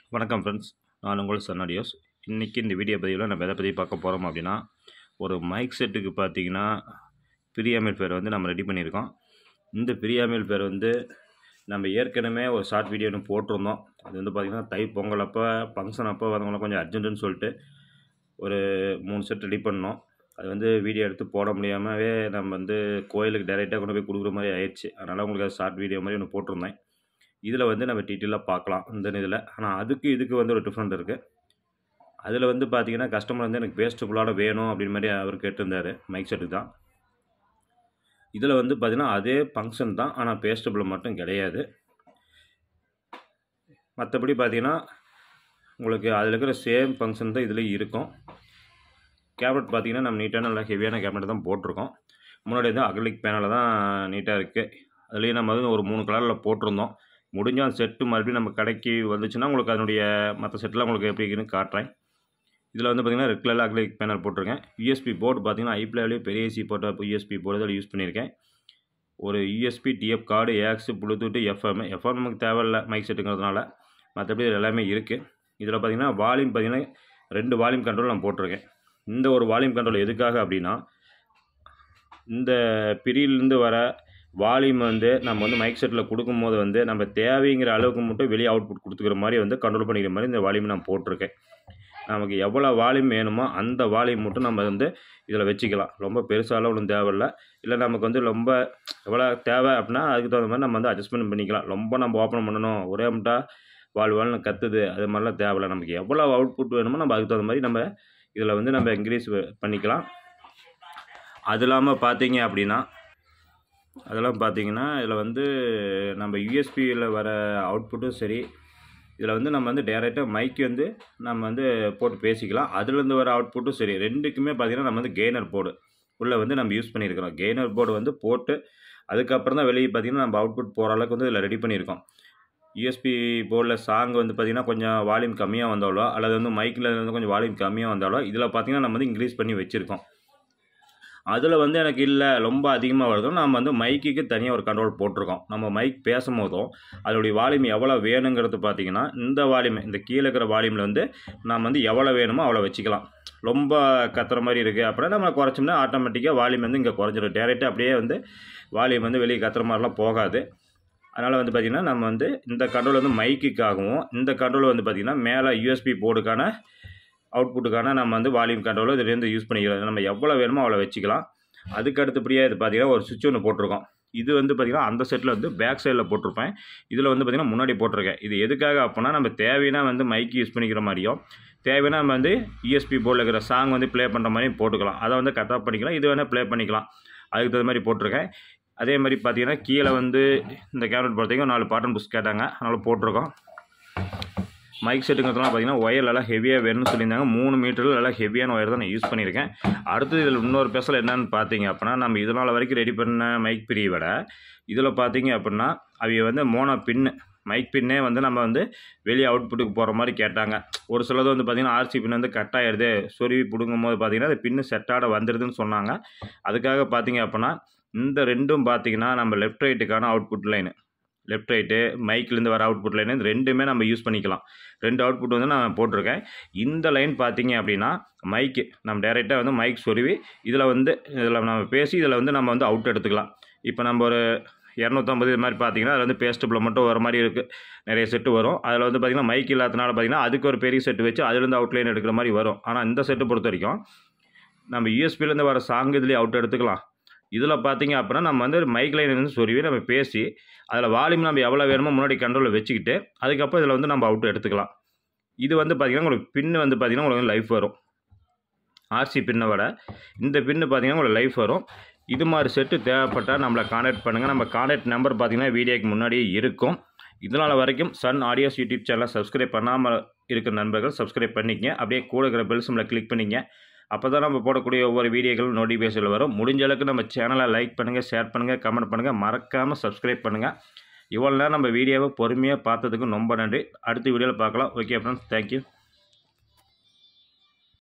வணக்கம் ஃப்ரெண்ட்ஸ் நான் உங்கள் சன்னாடியோஸ் இன்றைக்கி இந்த வீடியோ பதிவில் நம்ம எதை பற்றி பார்க்க போகிறோம் அப்படின்னா ஒரு மைக் செட்டுக்கு பார்த்தீங்கன்னா பிரியாமல் பேர் வந்து நம்ம ரெடி பண்ணியிருக்கோம் இந்த பிரியாமல் பேர் வந்து நம்ம ஏற்கனவே ஒரு ஷார்ட் வீடியோ ஒன்று போட்டிருந்தோம் அது வந்து பார்த்திங்கன்னா தை பொங்கல் அப்போ ஃபங்க்ஷன் அப்போ வரவங்களாம் கொஞ்சம் அர்ஜென்ட்டுன்னு சொல்லிட்டு ஒரு மூணு செட் ரெடி பண்ணோம் அது வந்து வீடியோ எடுத்து போட முடியாமவே நம்ம வந்து கோயிலுக்கு டைரெக்டாக கொண்டு போய் கொடுக்குற மாதிரி ஆயிடுச்சு அதனால் உங்களுக்கு அது ஷார்ட் வீடியோ மாதிரி ஒன்று போட்டிருந்தேன் இதில் வந்து நம்ம டீட்டெயிலாக பார்க்கலாம் இந்த இதில் ஆனால் அதுக்கு இதுக்கு வந்து ஒரு டிஃப்ரெண்ட் இருக்குது அதில் வந்து பார்த்தீங்கன்னா கஸ்டமர் வந்து எனக்கு பேஸ்டபுளாக வேணும் அப்படின்னு மாதிரி அவர் கேட்டிருந்தார் மைக் செட்டுக்கு தான் இதில் வந்து பார்த்தீங்கன்னா அதே ஃபங்க்ஷன் தான் ஆனால் பேஸ்டபுள் மட்டும் கிடையாது மற்றபடி பார்த்தீங்கன்னா உங்களுக்கு அதில் இருக்கிற சேம் ஃபங்க்ஷன் தான் இதில் இருக்கும் கேபினட் பார்த்தீங்கன்னா நம்ம நீட்டான நல்லா ஹெவியான கேபினட் தான் போட்டிருக்கோம் முன்னாடி வந்து அக்லிக் பேனலில் தான் நீட்டாக இருக்குது அதுலேயும் நம்ம வந்து ஒரு மூணு கலரில் போட்டிருந்தோம் முடிஞ்சால் அந்த செட்டு மறுபடியும் நம்ம கடைக்கு வந்துச்சுன்னா உங்களுக்கு அதனுடைய மற்ற செட்டெலாம் உங்களுக்கு எப்படி இருக்குன்னு காட்டுறேன் இதில் வந்து பார்த்திங்கன்னா ரெட் கலரில் அக்லிக் பேனல் போட்டிருக்கேன் யூஎஸ்பி போர்டு பார்த்தீங்கன்னா ஐப்ளேவிலேயே பெரிய ஏசி போட்ட யூஎஸ்பி போர்டு தான் யூஸ் பண்ணியிருக்கேன் ஒரு USB TF card aux bluetooth FM FM நமக்கு தேவையில்ல மைக் செட்டுங்கிறதுனால மற்றபடி இது எல்லாமே இருக்குது இதில் பார்த்திங்கன்னா வால்யூம் பார்த்திங்கன்னா ரெண்டு வால்யூம் கண்ட்ரோல் நான் போட்டிருக்கேன் இந்த ஒரு வால்யூம் கண்ட்ரோல் எதுக்காக அப்படின்னா இந்த பிரியிலேருந்து வர வால்யூம் வந்து நம்ம வந்து மைக் செட்டில் கொடுக்கும்போது வந்து நம்ம தேவைங்கிற அளவுக்கு மட்டும் வெளியே அவுட்புட் கொடுத்துக்கிற மாதிரி வந்து கண்ட்ரோல் பண்ணிக்கிற மாதிரி இந்த வால்யூம் நான் போட்டிருக்கேன் நமக்கு எவ்வளோ வால்யூம் வேணுமோ அந்த வால்யூம் மட்டும் நம்ம வந்து இதில் வச்சுக்கலாம் ரொம்ப பெருசாலாம் ஒன்றும் தேவையில்ல இல்லை நமக்கு வந்து ரொம்ப எவ்வளோ தேவை அப்படின்னா அதுக்கு தகுந்த மாதிரி நம்ம வந்து அட்ஜஸ்ட்மெண்ட் பண்ணிக்கலாம் ரொம்ப நம்ம ஓப்பன் பண்ணணும் ஒரே முட்டா வாழ் வாழ்னு கத்துது அது மாதிரிலாம் தேவையில்ல நமக்கு எவ்வளோ அவுட்புட் வேணுமோ நம்ம அதுக்கு தகுந்த மாதிரி நம்ம இதில் வந்து நம்ம இன்க்ரீஸ் பண்ணிக்கலாம் அது இல்லாமல் பார்த்தீங்க அப்படின்னா அதெல்லாம் பார்த்தீங்கன்னா இதில் வந்து நம்ம யூஎஸ்பியில் வர அவுட்புட்டும் சரி இதில் வந்து நம்ம வந்து டேரெக்டாக மைக்கு வந்து நம்ம வந்து போட்டு பேசிக்கலாம் அதுலேருந்து வர அவுட்புட்டும் சரி ரெண்டுக்குமே பார்த்தீங்கன்னா நம்ம வந்து கெய்னர் போர்டு உள்ளே வந்து நம்ம யூஸ் பண்ணியிருக்கிறோம் கெய்னர் போர்டு வந்து போட்டு அதுக்கப்புறம் தான் வெளியே பார்த்தீங்கன்னா நம்ம அவுட்புட் போகிற அளவுக்கு வந்து இதில் ரெடி பண்ணியிருக்கோம் யூஎஸ்பி போர்டில் சாங் வந்து பார்த்திங்கன்னா கொஞ்சம் வால்யூம் கம்மியாக வந்தாலோ அல்லது வந்து மைக்கில் இருந்து கொஞ்சம் வால்யூம் கம்மியாக வந்தாலோ இதில் பார்த்திங்கன்னா நம்ம வந்து இன்க்ரீஸ் பண்ணி வச்சுருக்கோம் அதில் வந்து எனக்கு இல்லை ரொம்ப அதிகமாக வருதோ நம்ம வந்து மைக்குக்கு தனியாக ஒரு கண்ட்ரோல் போட்டிருக்கோம் நம்ம மைக் பேசும்போதும் அதோடைய வால்யூம் எவ்வளோ வேணுங்கிறது பார்த்திங்கன்னா இந்த வால்யூம் இந்த கீழே இருக்கிற வால்யூமில் வந்து நம்ம வந்து எவ்வளோ வேணுமோ அவ்வளோ வச்சுக்கலாம் ரொம்ப கத்துற மாதிரி இருக்குது அப்படின்னா நம்ம குறைச்சோம்னா ஆட்டோமேட்டிக்காக வால்யூம் வந்து இங்கே குறைஞ்சிடும் டேரெக்டாக அப்படியே வந்து வால்யூம் வந்து வெளியே கத்துற மாதிரிலாம் போகாது அதனால் வந்து பார்த்திங்கன்னா நம்ம வந்து இந்த கண்ட்ரோல் வந்து மைக்குக்காகவும் இந்த கண்ட்ரோல் வந்து பார்த்திங்கன்னா மேலே யூஎஸ்பி போர்டுக்கான அவுட்புட்டுக்கான நம்ம வந்து வால்யூம் கண்ட்ரோலோ இதுலேருந்து யூஸ் பண்ணிக்கலாம் நம்ம எவ்வளோ வேணுமோ அவ்வளோ வச்சுக்கலாம் அதுக்கு அடுத்தபடியாக இது பார்த்திங்கன்னா ஒரு சுவிட்ச் ஒன்று போட்டிருக்கோம் இது வந்து பார்த்திங்கன்னா அந்த செட்டில் வந்து பேக் சைடில் போட்டிருப்பேன் இதில் வந்து பார்த்திங்கன்னா முன்னாடி போட்டிருக்கேன் இது எதுக்காக அப்படின்னா நம்ம தேவைன்னா வந்து மைக் யூஸ் பண்ணிக்கிற மாதிரியும் தேவைன்னா நம்ம வந்து யூஎஸ்பி போர்டில் இருக்கிற சாங் வந்து ப்ளே பண்ணுற மாதிரியும் போட்டுக்கலாம் அதை வந்து கட் ஆஃப் பண்ணிக்கலாம் இது வேணால் ப்ளே பண்ணிக்கலாம் அதுக்கு தகுந்த மாதிரி போட்டிருக்கேன் அதே மாதிரி பார்த்தீங்கன்னா கீழே வந்து இந்த கேமரா பொறுத்தவரைக்கும் நாலு பாட்டன் புஷ் கேட்டாங்க அதனால் போட்டிருக்கோம் மைக் செட்டுங்கிறதுலாம் பார்த்தீங்கன்னா ஒயர் எல்லாம் ஹெவியாக வேணும்னு சொல்லியிருந்தாங்க மூணு மீட்டரில் நல்லா ஹெவியான ஒயர் தான் நான் யூஸ் பண்ணியிருக்கேன் அடுத்தது இதில் இன்னொரு ஸ்பெஷல் என்னென்னு பார்த்தீங்க அப்படின்னா நம்ம இதனால் வரைக்கும் ரெடி பண்ண மைக் பிரியை விட இதில் பார்த்தீங்க அப்படின்னா அவங்க வந்து மோனோ பின்னு மைக் பின்னே வந்து நம்ம வந்து வெளியே அவுட்புட்டுக்கு போகிற மாதிரி கேட்டாங்க ஒரு சிலது வந்து பார்த்திங்கன்னா ஆர்சி பின் வந்து கட் ஆகிடுது சொருவி பிடுங்கும் போது பார்த்திங்கன்னா அது பின்னு செட்டாட வந்துடுதுன்னு சொன்னாங்க அதுக்காக பார்த்தீங்க அப்படின்னா இந்த ரெண்டும் பார்த்தீங்கன்னா நம்ம லெஃப்ட் ரைட்டுக்கான அவுட்புட் லைனு லெஃப்ட் ரைட்டு மைக்லேருந்து வர அவுட்புட் லைன் இந்த ரெண்டுமே நம்ம யூஸ் பண்ணிக்கலாம் ரெண்டு அவுட்புட் வந்து நான் போட்டிருக்கேன் இந்த லைன் பார்த்தீங்க அப்படின்னா மைக்கு நம்ம டேரெக்டாக வந்து மைக் சொருவி இதில் வந்து இதில் நம்ம பேசி இதில் வந்து நம்ம வந்து அவுட் எடுத்துக்கலாம் இப்போ நம்ம ஒரு இரநூத்தம்பது இது மாதிரி பார்த்தீங்கன்னா அதில் வந்து பேஸ்டபிள் மட்டும் வர மாதிரி இருக்குது நிறைய செட்டு வரும் அதில் வந்து பார்த்திங்கன்னா மைக் இல்லாதனால பார்த்திங்கன்னா அதுக்கு ஒரு பெரிய செட்டு வச்சு அதுலேருந்து அவுட்லைன் எடுக்கிற மாதிரி வரும் ஆனால் இந்த செட்டு பொறுத்த வரைக்கும் நம்ம யூஎஸ்பிலேருந்து வர சாங் இதுலேயே அவுட் எடுத்துக்கலாம் இதில் பார்த்தீங்க அப்படின்னா நம்ம வந்து மைக் லைன் வந்து சொருவி நம்ம பேசி அதில் வால்யூம் நம்ம எவ்வளோ வேணுமோ முன்னாடி கண்ட்ரோலில் வச்சுக்கிட்டு அதுக்கப்புறம் இதில் வந்து நம்ம அவுட் எடுத்துக்கலாம் இது வந்து பார்த்திங்கன்னா உங்களுக்கு பின்னு வந்து பார்த்திங்கன்னா உங்களுக்கு லைஃப் வரும் ஆர்சி பின்னை விட இந்த பின்னு பார்த்திங்கன்னா உங்களுக்கு லைஃப் வரும் இது மாதிரி செட்டு தேவைப்பட்டால் நம்மளை காண்டாக்ட் பண்ணுங்கள் நம்ம காண்டாக்ட் நம்பர் பார்த்திங்கன்னா வீடியோக்கு முன்னாடியே இருக்கும் இதனால் வரைக்கும் சன் ஆடியோஸ் யூடியூப் சேனலை சப்ஸ்கிரைப் பண்ணாமல் இருக்கிற நண்பர்கள் சப்ஸ்கிரைப் பண்ணிக்கங்க அப்படியே கூட இருக்கிற பெல் சிம்மில் கிளிக் பண்ணிங்க அப்போ தான் நம்ம போடக்கூடிய ஒவ்வொரு வீடியோக்களும் நோட்டிஃபிகேஷனில் வரும் முடிஞ்ச அளவுக்கு நம்ம சேனலை லைக் பண்ணுங்கள் ஷேர் பண்ணுங்கள் கமெண்ட் பண்ணுங்கள் மறக்காமல் சப்ஸ்கிரைப் பண்ணுங்கள் இவ்வளோ நேரம் நம்ம வீடியோவை பொறுமையாக பார்த்ததுக்கு ரொம்ப நன்றி அடுத்த வீடியோவில் பார்க்கலாம் ஓகே ஃப்ரெண்ட்ஸ் தேங்க்யூ